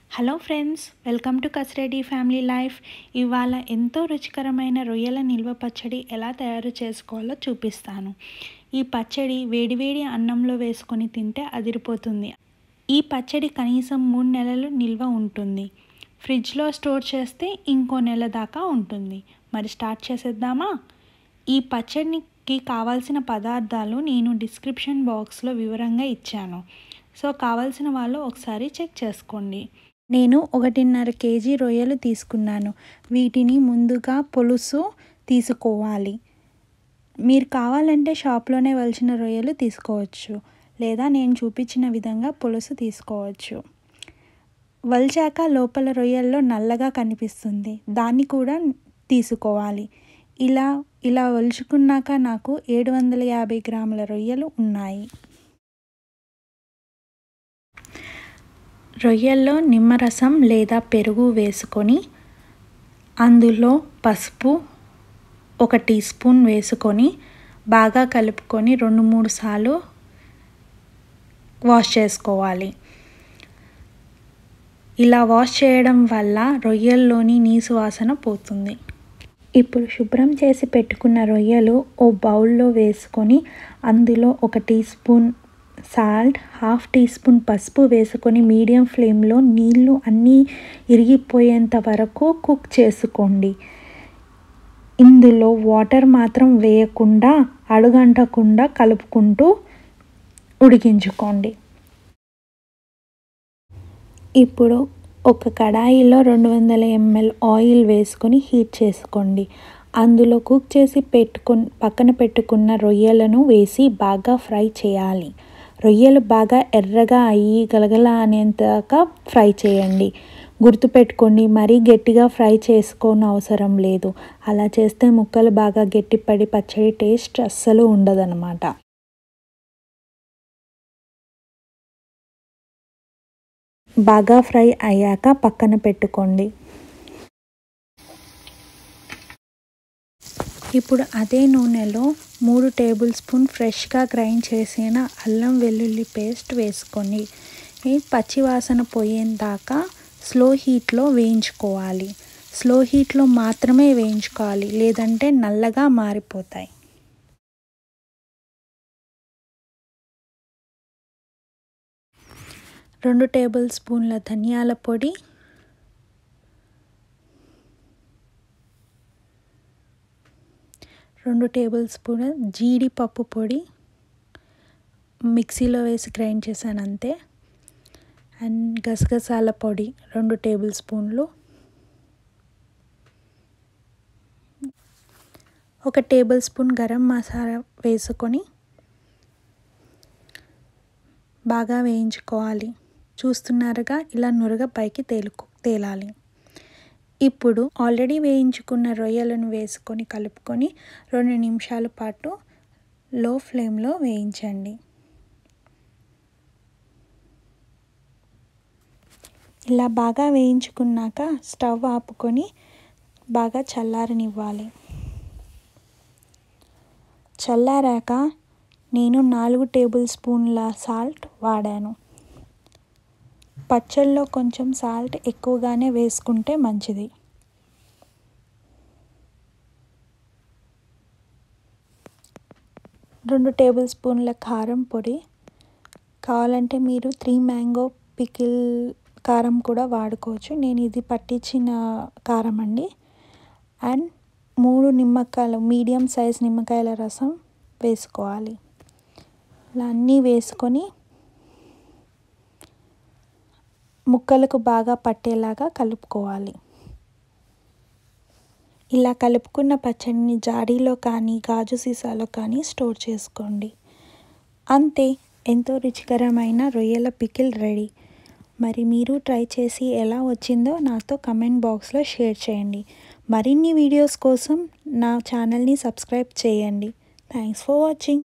hello friends welcome to Kasireddy family life ఇవాళ ఎంతో రుచికరమైన రొయ్యల నిల్వ పచ్చడి ఎలా తయారు చేసుకోవాలో చూపిస్తాను ఈ పచ్చడి వేడివేడి అన్నంలో వేసుకొని తింటే అదిరిపోతుంది ఈ పచ్చడి కనీసం మూడు నెలలు నిల్వ ఉంటుంది ఫ్రిడ్జ్లో స్టోర్ చేస్తే ఇంకో నెల దాకా ఉంటుంది మరి స్టార్ట్ చేసేద్దామా ఈ పచ్చడికి కావాల్సిన పదార్థాలు నేను డిస్క్రిప్షన్ బాక్స్లో వివరంగా ఇచ్చాను సో కావాల్సిన వాళ్ళు ఒకసారి చెక్ చేసుకోండి నేను ఒకటిన్నర కేజీ రొయ్యలు తీసుకున్నాను వీటిని ముందుగా పులుసు తీసుకోవాలి మీరు కావాలంటే షాప్లోనే వలిచిన రొయ్యలు తీసుకోవచ్చు లేదా నేను చూపించిన విధంగా పులుసు తీసుకోవచ్చు వలిచాక లోపల రొయ్యల్లో నల్లగా కనిపిస్తుంది దాన్ని కూడా తీసుకోవాలి ఇలా ఇలా వలుచుకున్నాక నాకు ఏడు వందల యాభై గ్రాముల రొయ్యలు ఉన్నాయి రొయ్యల్లో నిమ్మరసం లేదా పెరుగు వేసుకొని అందులో పసుపు ఒక టీ స్పూన్ వేసుకొని బాగా కలుపుకొని రెండు మూడు సార్లు వాష్ చేసుకోవాలి ఇలా వాష్ చేయడం వల్ల రొయ్యల్లోని నీసు వాసన పోతుంది ఇప్పుడు శుభ్రం చేసి పెట్టుకున్న రొయ్యలు ఓ బౌల్లో వేసుకొని అందులో ఒక teaspoon salt half teaspoon పసుపు వేసుకొని మీడియం ఫ్లేమ్లో నీళ్ళు అన్నీ ఇరిగిపోయేంత వరకు కుక్ చేసుకోండి ఇందులో వాటర్ మాత్రం వేయకుండా అడుగంటకుండా కలుపుకుంటూ ఉడికించుకోండి ఇప్పుడు ఒక కడాయిలో రెండు వందల ఎంఎల్ ఆయిల్ వేసుకొని హీట్ చేసుకోండి అందులో కుక్ చేసి పెట్టుకుని పక్కన పెట్టుకున్న రొయ్యలను వేసి బాగా ఫ్రై చేయాలి రొయ్యలు బాగా ఎర్రగా అయ్యి గలగల అనేంతగా ఫ్రై చేయండి గుర్తుపెట్టుకోండి మరీ గట్టిగా ఫ్రై చేసుకోని అవసరం లేదు అలా చేస్తే ముక్కలు బాగా గట్టిపడి పచ్చడి టేస్ట్ అస్సలు ఉండదన్నమాట బాగా ఫ్రై అయ్యాక పక్కన పెట్టుకోండి ఇప్పుడు అదే నూనెలో మూడు టేబుల్ స్పూన్ ఫ్రెష్గా గ్రైండ్ చేసిన అల్లం వెల్లుల్లి పేస్ట్ వేసుకొని పచ్చివాసన పోయేందాకా స్లో హీట్లో వేయించుకోవాలి స్లో హీట్లో మాత్రమే వేయించుకోవాలి లేదంటే నల్లగా మారిపోతాయి రెండు టేబుల్ స్పూన్ల ధనియాల పొడి రెండు టేబుల్ స్పూన్ జీడిపప్పు పొడి మిక్సీలో వేసి గ్రైండ్ చేశాను అంతే అండ్ గసగసాల పొడి రెండు టేబుల్ స్పూన్లు ఒక టేబుల్ స్పూన్ గరం మసాలా వేసుకొని బాగా వేయించుకోవాలి చూస్తున్నారుగా ఇలా నురగ పైకి తేలుకు తేలాలి ఇప్పుడు ఆల్రెడీ వేయించుకున్న రొయ్యలను వేసుకొని కలుపుకొని రెండు నిమిషాల పాటు లో ఫ్లేమ్లో వేయించండి ఇలా బాగా వేయించుకున్నాక స్టవ్ ఆపుకొని బాగా చల్లారనివ్వాలి చల్లారాక నేను నాలుగు టేబుల్ స్పూన్ల సాల్ట్ వాడాను పచ్చళ్ళలో కొంచెం సాల్ట్ ఎక్కువగానే వేసుకుంటే మంచిది రెండు టేబుల్ స్పూన్ల కారం పొడి కావాలంటే మీరు త్రీ మ్యాంగో పికిల్ కారం కూడా వాడుకోవచ్చు నేను ఇది పట్టించిన కారం అండి అండ్ మూడు నిమ్మకాయలు మీడియం సైజ్ నిమ్మకాయల రసం వేసుకోవాలి ఇలా అన్నీ వేసుకొని ముక్కలకు బాగా పట్టేలాగా కలుపుకోవాలి ఇలా కలుపుకున్న పచ్చడిని జాడీలో కానీ గాజు సీసాలో కానీ స్టోర్ చేసుకోండి అంతే ఎంతో రుచికరమైన రొయ్యల పికిల్ రెడీ మరి మీరు ట్రై చేసి ఎలా వచ్చిందో నాతో కమెంట్ బాక్స్లో షేర్ చేయండి మరిన్ని వీడియోస్ కోసం నా ఛానల్ని సబ్స్క్రైబ్ చేయండి థ్యాంక్స్ ఫర్ వాచింగ్